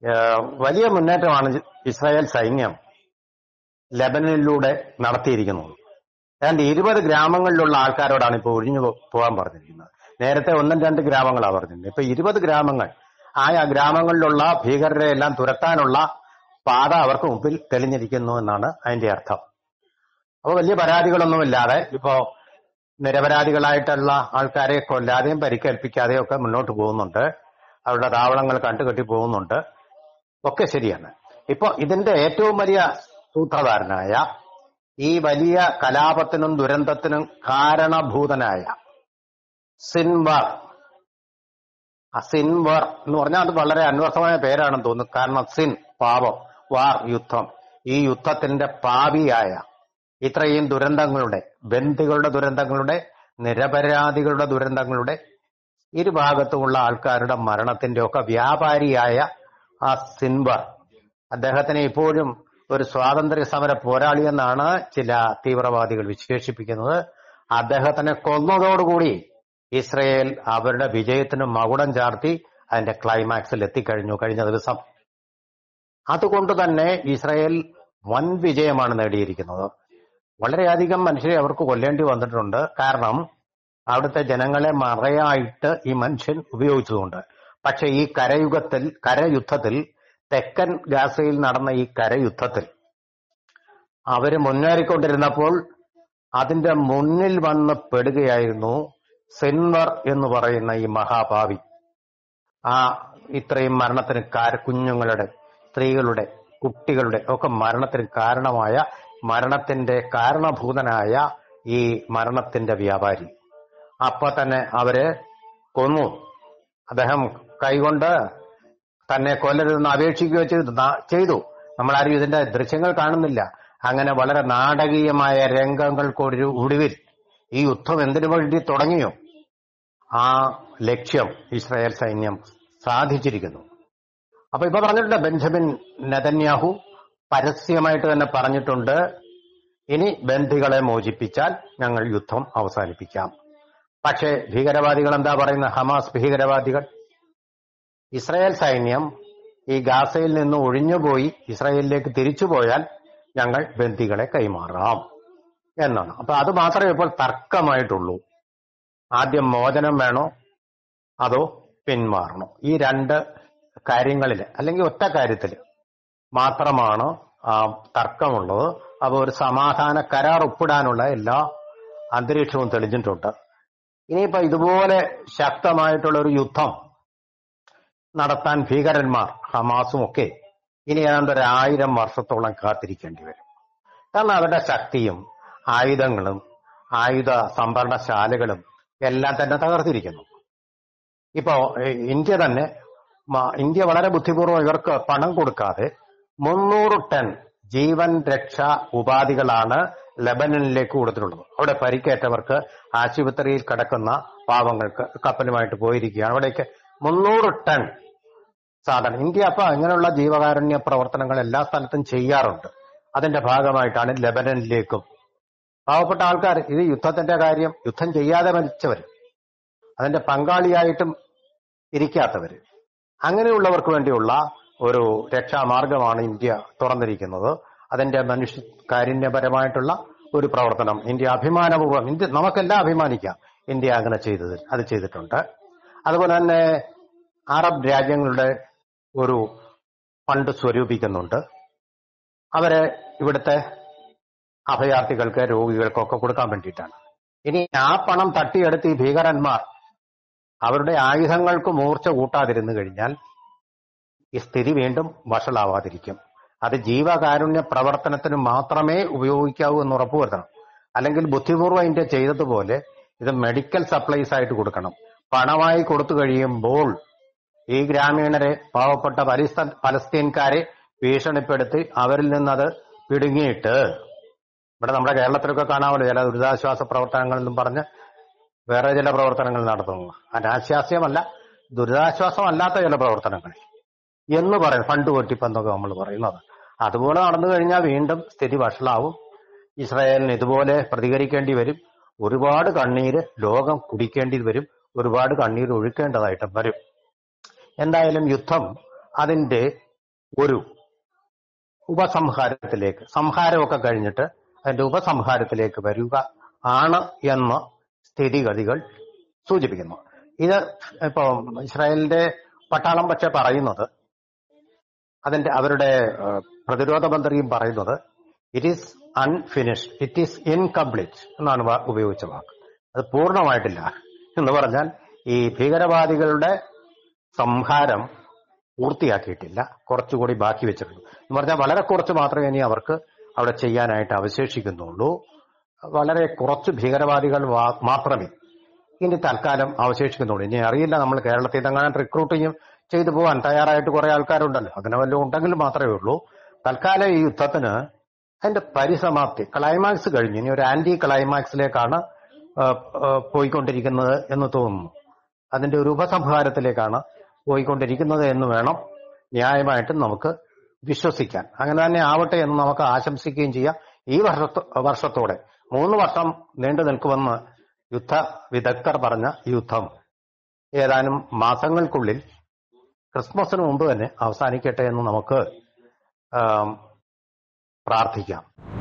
ഏഹ് വലിയ മുന്നേറ്റമാണ് ഇസ്രായേൽ സൈന്യം ലെബനനിലൂടെ നടത്തിയിരിക്കുന്നത് ഏതാണ്ട് ഇരുപത് ഗ്രാമങ്ങളിലുള്ള ആൾക്കാരോടാണ് ഇപ്പോൾ ഒഴിഞ്ഞു പോ- പോകാൻ പറഞ്ഞിരിക്കുന്നത് നേരത്തെ ഒന്നും രണ്ട് ഗ്രാമങ്ങളാണ് പറഞ്ഞിരുന്നത് ഇപ്പൊ ഇരുപത് ഗ്രാമങ്ങൾ ആ ഗ്രാമങ്ങളിലുള്ള ഭീകരരെ എല്ലാം തുരത്താനുള്ള പാത അവർക്ക് മുമ്പിൽ തെളിഞ്ഞിരിക്കുന്നു എന്നാണ് അതിന്റെ അർത്ഥം അപ്പൊ വലിയ പരാതികളൊന്നുമില്ലാതെ ഇപ്പോ നിരപരാധികളായിട്ടുള്ള ആൾക്കാരെ കൊല്ലാതെയും പരിക്കേൽപ്പിക്കാതെയും ഒക്കെ മുന്നോട്ട് പോകുന്നുണ്ട് അവരുടെ താവളങ്ങൾ കണ്ടുകെട്ടി പോകുന്നുണ്ട് ഒക്കെ ശരിയാണ് ഇപ്പൊ ഇതിന്റെ ഏറ്റവും വലിയ സൂത്രധാരനായ ഈ വലിയ കലാപത്തിനും ദുരന്തത്തിനും കാരണഭൂതനായ സിൻവർ ആ സിൻവർ എന്ന് പറഞ്ഞാൽ അത് വളരെ അന്വർത്ഥമായ പേരാണെന്ന് തോന്നുന്നു കാരണം സിൻ പാപം വാർ യുദ്ധം ഈ യുദ്ധത്തിന്റെ പാപിയായ ഇത്രയും ദുരന്തങ്ങളുടെ ബന്ധികളുടെ ദുരന്തങ്ങളുടെ നിരപരാധികളുടെ ദുരന്തങ്ങളുടെ ഇരുഭാഗത്തുമുള്ള ആൾക്കാരുടെ മരണത്തിന്റെ ഒക്കെ വ്യാപാരിയായ ആ സിൻവർ അദ്ദേഹത്തിനെ ഇപ്പോഴും ഒരു സ്വാതന്ത്ര്യ സമര പോരാളി എന്നാണ് ചില തീവ്രവാദികൾ വിശേഷിപ്പിക്കുന്നത് അദ്ദേഹത്തിനെ കൊന്നതോടുകൂടി ഇസ്രയേൽ അവരുടെ വിജയത്തിന് മകുടം ചാർത്തി അതിന്റെ ക്ലൈമാക്സിൽ എത്തിക്കഴിഞ്ഞു കഴിഞ്ഞ ദിവസം അതുകൊണ്ട് തന്നെ ഇസ്രയേൽ വൻ വിജയമാണ് നേടിയിരിക്കുന്നത് വളരെയധികം മനുഷ്യരെ അവർക്ക് കൊല്ലേണ്ടി വന്നിട്ടുണ്ട് കാരണം അവിടുത്തെ ജനങ്ങളെ മറയായിട്ട് ഈ മനുഷ്യൻ ഉപയോഗിച്ചതുകൊണ്ട് പക്ഷെ ഈ കരയുഗത്തിൽ കരയുദ്ധത്തിൽ തെക്കൻ ഗാസയിൽ നടന്ന ഈ കരയുദ്ധത്തിൽ അവര് മുന്നേറിക്കൊണ്ടിരുന്നപ്പോൾ അതിന്റെ മുന്നിൽ വന്ന് പെടുകയായിരുന്നു സെൻവർ എന്ന് പറയുന്ന ഈ മഹാഭാവി ആ ഇത്രയും മരണത്തിന് കാര കുഞ്ഞുങ്ങളുടെ സ്ത്രീകളുടെ കുട്ടികളുടെ ഒക്കെ മരണത്തിന് കാരണമായ മരണത്തിന്റെ കാരണഭൂതനായ ഈ മരണത്തിന്റെ വ്യാപാരി അപ്പൊ തന്നെ അവര് കൊന്നു അദ്ദേഹം കൈകൊണ്ട് തന്നെ കൊല്ലരുതെന്ന് അപേക്ഷിക്കുകയോ ചെയ്തു നാ- ചെയ്തു നമ്മളാരും ഇതിന്റെ ദൃശ്യങ്ങൾ കാണുന്നില്ല അങ്ങനെ വളരെ നാടകീയമായ രംഗങ്ങൾക്കൊരു ഒടുവിൽ ഈ യുദ്ധം എന്തിനു വേണ്ടി തുടങ്ങിയോ ആ ലക്ഷ്യം ഇസ്രായേൽ സൈന്യം സാധിച്ചിരിക്കുന്നു അപ്പൊ ഇപ്പൊ പറഞ്ഞിട്ടുണ്ട് ബെഞ്ചമിൻ നെതന്യാഹു പരസ്യമായിട്ട് തന്നെ പറഞ്ഞിട്ടുണ്ട് ഇനി ബന്ധികളെ മോചിപ്പിച്ചാൽ ഞങ്ങൾ യുദ്ധം അവസാനിപ്പിക്കാം പക്ഷേ ഭീകരവാദികൾ എന്താ പറയുന്നത് ഹമാസ് ഭീകരവാദികൾ ഇസ്രായേൽ സൈന്യം ഈ ഗാസയിൽ നിന്ന് ഒഴിഞ്ഞുപോയി ഇസ്രായേലിലേക്ക് തിരിച്ചുപോയാൽ ഞങ്ങൾ ബന്ദികളെ കൈമാറാം എന്നാണ് അപ്പൊ അത് മാത്രമേ ഇപ്പോൾ തർക്കമായിട്ടുള്ളൂ ആദ്യം മോചനം വേണോ അതോ പിന്മാറണോ ഈ രണ്ട് കാര്യങ്ങളിൽ അല്ലെങ്കിൽ ഒറ്റ കാര്യത്തിൽ മാത്രമാണ് ആ തർക്കമുള്ളത് അപ്പോൾ ഒരു സമാധാന കരാർ ഒപ്പിടാനുള്ള എല്ലാ അന്തരീക്ഷവും തെളിഞ്ഞിട്ടുണ്ട് ഇനിയിപ്പോ ഇതുപോലെ ശക്തമായിട്ടുള്ള ഒരു യുദ്ധം നടത്താൻ ഭീകരന്മാർ ഹമാസും ഒക്കെ ഇനി ഏതാണ്ട് ഒരു ആയിരം വർഷത്തോളം കാത്തിരിക്കേണ്ടി വരും കാരണം അവരുടെ ശക്തിയും ആയുധങ്ങളും ആയുധ സംഭരണശാലകളും എല്ലാം തന്നെ തകർത്തിരിക്കുന്നു ഇപ്പോ ഏഹ്, ഇന്ത്യ തന്നെ മ- ഇന്ത്യ വളരെ ബുദ്ധിപൂർവ്വം ഇവർക്ക് പണം കൊടുക്കാതെ മുന്നൂറ് ടൺ ജീവൻ രക്ഷാ ഉപാധികളാണ് ലബനനിലേക്ക് കൊടുത്തിട്ടുള്ളത് അവിടെ പരിക്കേറ്റവർക്ക് ആശുപത്രിയിൽ കിടക്കുന്ന പാവങ്ങൾക്ക് കപ്പലുമായിട്ട് പോയിരിക്കുകയാണ് അവിടേക്ക് മുന്നൂറ് ടൺ സാധനം ഇന്ത്യ അപ്പൊ അങ്ങനെയുള്ള ജീവകാരുണ്യ പ്രവർത്തനങ്ങൾ എല്ലാ സ്ഥലത്തും ചെയ്യാറുണ്ട് അതിന്റെ ഭാഗമായിട്ടാണ് ലബനനിലേക്കും പാവപ്പെട്ട ആൾക്കാർ ഇത് യുദ്ധത്തിന്റെ കാര്യം യുദ്ധം ചെയ്യാതെ മരിച്ചവര് അതിന്റെ പങ്കാളിയായിട്ടും ഇരിക്കാത്തവര് അങ്ങനെയുള്ളവർക്ക് വേണ്ടിയുള്ള ഒരു രക്ഷാമാർഗമാണ് ഇന്ത്യ തുറന്നിരിക്കുന്നത് അതിന്റെ മനുഷ്യ കാരുണ്യപരമായിട്ടുള്ള ഒരു പ്രവർത്തനം ഇന്ത്യ അഭിമാനപൂർവ്വം ഇന്ത്യ നമുക്കെല്ലാം അഭിമാനിക്കാം ഇന്ത്യ അങ്ങനെ ചെയ്തത് അത് ചെയ്തിട്ടുണ്ട് അതുപോലെ തന്നെ അറബ് രാജ്യങ്ങളുടെ ഒരു ഫണ്ട് സ്വരൂപിക്കുന്നുണ്ട് അവരെ ഇവിടുത്തെ അഭയാർത്ഥികൾക്ക് രോഗികൾക്കൊക്കെ കൊടുക്കാൻ വേണ്ടിയിട്ടാണ് ഇനി ആ പണം തട്ടിയെടുത്ത് ഈ ഭീകരന്മാർ അവരുടെ ആയുധങ്ങൾക്ക് മൂർച്ച കൂട്ടാതിരുന്നു കഴിഞ്ഞാൽ ഈ സ്ഥിതി വീണ്ടും വഷളാവാതിരിക്കും അത് ജീവകാരുണ്യ പ്രവർത്തനത്തിന് മാത്രമേ ഉപയോഗിക്കാവൂ എന്ന് ഉറപ്പുവരുത്തണം അല്ലെങ്കിൽ ബുദ്ധിപൂർവ്വം ഇന്ത്യ ചെയ്തതുപോലെ ഇത് മെഡിക്കൽ സപ്ലൈസ് ആയിട്ട് കൊടുക്കണം പണമായി കൊടുത്തു കഴിയുമ്പോൾ ഈ ഗ്രാമീണരെ പാവപ്പെട്ട പലസ്തീൻ പലസ്തീൻകാരെ ഭീഷണിപ്പെടുത്തി അവരിൽ നിന്നത് പിടുങ്ങിയിട്ട് ഇവിടെ നമ്മുടെ കേരളത്തിലൊക്കെ കാണാമല്ലോ ചില ദുരിതാശ്വാസ പ്രവർത്തനങ്ങൾ എന്നും പറഞ്ഞ് വേറെ ചില പ്രവർത്തനങ്ങൾ നടത്തുന്നു അനാശാസ്യമല്ല ദുരിതാശ്വാസമല്ലാത്ത ചില പ്രവർത്തനങ്ങൾ എന്ന് പറയും ഫണ്ട് വെട്ടിപ്പെന്നൊക്കെ നമ്മൾ പറയുന്നത് അതുപോലെ നടന്നു കഴിഞ്ഞാൽ വീണ്ടും സ്ഥിതി വഷളാവും ഇസ്രായേലിന് ഇതുപോലെ പ്രതികരിക്കേണ്ടി വരും ഒരുപാട് കണ്ണീര് ലോകം കുടിക്കേണ്ടി വരും ഒരുപാട് കണ്ണീര് ഒഴുക്കേണ്ടതായിട്ടും വരും എന്തായാലും യുദ്ധം അതിന്റെ ഒരു ഉപസംഹാരത്തിലേക്ക് സംഹാരമൊക്കെ കഴിഞ്ഞിട്ട് അതിന്റെ ഉപസംഹാരത്തിലേക്ക് വരിക ആണ് എന്ന് സ്ഥിതിഗതികൾ സൂചിപ്പിക്കുന്നു ഇത് ഇപ്പൊ ഇസ്രായേലിന്റെ പട്ടാളം പക്ഷെ പറയുന്നത് അതിന്റെ അവരുടെ ഏഹ്, പ്രതിരോധ മന്ത്രിയും പറയുന്നത് it is unfinished it is incomplete എന്നാണ് വാ- ഉപയോഗിച്ച വാക്ക് അത് പൂർണ്ണമായിട്ടില്ല എന്ന് പറഞ്ഞാൽ ഈ ഭീകരവാദികളുടെ സംഹാരം പൂർത്തിയാക്കിയിട്ടില്ല കുറച്ചുകൂടി ബാക്കി വെച്ചിട്ടുണ്ട് എന്ന് പറഞ്ഞാൽ വളരെ കുറച്ച് മാത്രമേ ഇനി അവർക്ക് അവിടെ ചെയ്യാനായിട്ട് അവശേഷിക്കുന്നുള്ളൂ വളരെ കുറച്ച് ഭീകരവാദികൾ വാ- മാത്രമേ ഇനി തൽക്കാലം അവശേഷിക്കുന്നുള്ളൂ ഇനി അറിയില്ല നമ്മൾ കേരളത്തിൽ നിന്നെങ്ങാനും റിക്രൂട്ട് ചെയ്യും ചെയ്തു പോകാൻ തയ്യാറായിട്ട് കുറെ ആൾക്കാരുണ്ടല്ലോ അങ്ങനെ വല്ലതും ഉണ്ടെങ്കിൽ മാത്രമേ ഉള്ളൂ തൽക്കാലം ഈ യുദ്ധത്തിന് അതിന്റെ പരിസമാപ്തി ക്ലൈമാക്സ് കഴിഞ്ഞു ഇനി ഒരു ആന്റി ക്ലൈമാക്സിലേക്കാണ് ആ, ആ, പോയിക്കൊണ്ടിരിക്കുന്നത് എന്ന് തോന്നുന്നു അതിന്റെ ഒരു ഉപസംഹാരത്തിലേക്കാണ് പോയിക്കൊണ്ടിരിക്കുന്നത് എന്ന് വേണം ന്യായമായിട്ടും നമുക്ക് വിശ്വസിക്കാൻ അങ്ങനെ തന്നെ ആവട്ടെ എന്ന് നമുക്ക് ആശംസിക്കുകയും ചെയ്യാം ഈ വർഷത്തോ വർഷത്തോടെ മൂന്ന് വർഷം നീണ്ടു നിൽക്കുമെന്ന് യുദ്ധ വിദഗ്ധർ പറഞ്ഞ ഈ യുദ്ധം ഏതാനും മാസങ്ങൾക്കുള്ളിൽ ക്രിസ്മസിന് മുമ്പ് തന്നെ അവസാനിക്കട്ടെ എന്ന് നമുക്ക് ആം, പ്രാർത്ഥിക്കാം